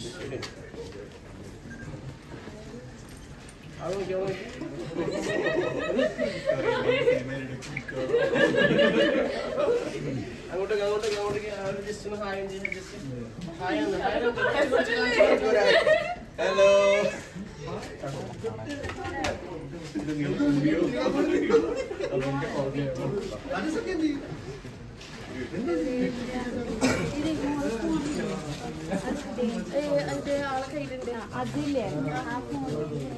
അത് നോക്കി അത് നോക്കി അങ്ങോട്ടേക്ക് അങ്ങോട്ടേക്ക് അങ്ങോട്ടേക്ക് അവർ ജസ്റ്റ് ഒന്ന് ഹായ് ചെയ്യാം ജസ്റ്റ് ഹായ് ആണ് ഹായ് ഹലോ അതിന്റെ ആളെ കയ്യിലുണ്ട് അതില്ലേ ആ ഫോൺ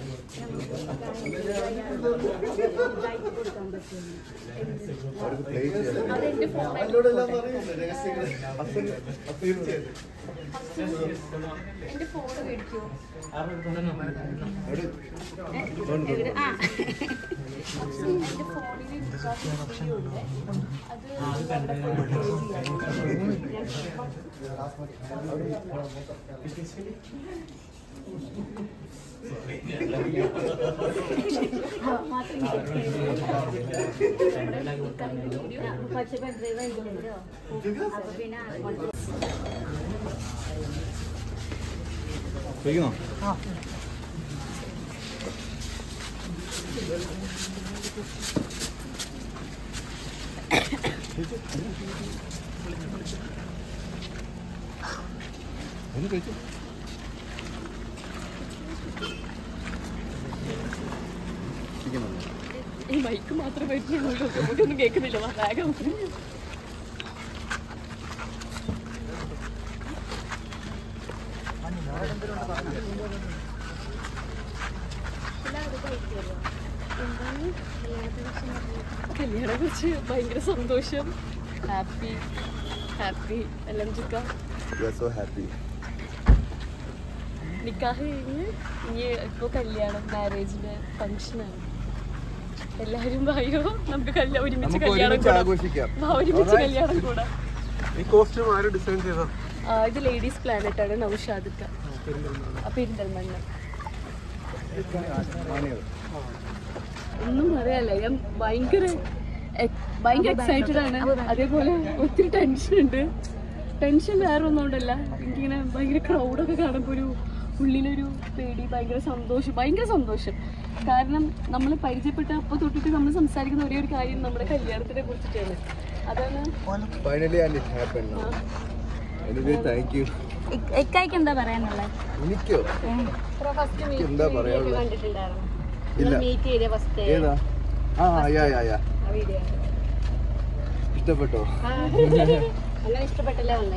അവർക്ക് പ്ലേ ചെയ്യാം അതെന്റെ ഫോൺ എന്റെ ഫോൺ മേടിക്കോ അവിടെ എവിടെ ആ എന്റെ ഫോണിൽ ഉണ്ട് അത് പച്ച പെൺഡ്രൈവ് അതിലുണ്ടോ അപ്പൊ പിന്നെ കഴിക്കണോ ഒന്ന് കഴിച്ചു ചിക്കനുണ്ടോ ഈ മൈക്ക് മാത്രമേ പറ്റുള്ളൂ നമുക്കൊന്നും കേൾക്കുന്നില്ല വേഗം കല്യാണത്തെ കുറിച്ച് ഭയങ്കര സന്തോഷം ഹാപ്പി ഹാപ്പി എല്ലാം ചുക്ക യു ആർ സോ ഹാപ്പി നിക്കാഹ് കഴിഞ്ഞ് ഇനി ഇപ്പോൾ കല്യാണം മാരേജിന്റെ ഫംഗ്ഷനാണ് എല്ലാവരും വായോ നമുക്ക് കല്യാണം ഒരുമിച്ച് നമുക്ക് കല്യാണം ഒരുമിച്ച് കൂടാം ആഘോഷിക്കാം വാ, ഒരുമിച്ച് കല്യാണം കൂടാം ഈ കോസ്റ്റ്യൂം ആരും ഡിസൈൻ ചെയ്തോ ആ, ഇത് ലേഡീസ് പ്ലാനറ്റ് ആണ് നൗഷാദിക്ക ആ, പെരിന്തൽമണ്ണ ഒന്നും പറയാല്ല ഞാൻ ഭയങ്കര എ- ഭയങ്കര എക്സൈറ്റഡ് ആണ് അതേപോലെ ഒത്തിരി ടെൻഷൻ ഉണ്ട് ടെൻഷൻ വേറെ ഒന്നും കൊണ്ടല്ല എനിക്കിങ്ങനെ ഭയങ്കര ക്രൗഡൊക്കെ കാണുമ്പോൾ ഒരു ഉള്ളിലൊരു പേടി ഭയങ്കര സന്തോഷം ഭയങ്കര സന്തോഷം കാരണം നമ്മൾ പരിചയപ്പെട്ട അപ്പോൾ തൊട്ടിട്ട് നമ്മൾ സംസാരിക്കുന്ന ഒരേ ഒരു കാര്യം നമ്മുടെ കല്യാണത്തിനെ കുറിച്ചിട്ടാണ് അതാണ് finally and it happen anyway thank you എക്കായ്ക്ക് എന്താ പറയാനുള്ളത് എനിക്കോ ഫസ്റ്റ് എനിക്ക് എന്താ പറയാനുള്ളത് കണ്ടിട്ടുണ്ടായിരുന്നു ഇല്ല മീറ്റ് ചെയ്ത ഫസ്റ്റ് ഏതാ ആ യാ യാ യാ ആ വീഡിയോ ഇഷ്ടപ്പെട്ടോ നല്ല ഇഷ്ടപ്പെട്ടല്ലേ വന്നേ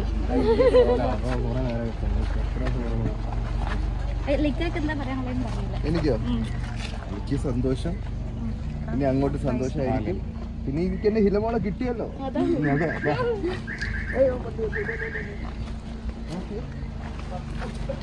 ലിക്കായ്ക്ക് എന്താ പറയാനുള്ളത് പറഞ്ഞില്ല എനിക്കോ എനിക്ക് സന്തോഷം ഇനി അങ്ങോട്ട് സന്തോഷമായിരിക്കും പിന്നെ എനിക്ക് എന്നെ ഹിലമോളെ കിട്ടിയല്ലോ അതെ അതാ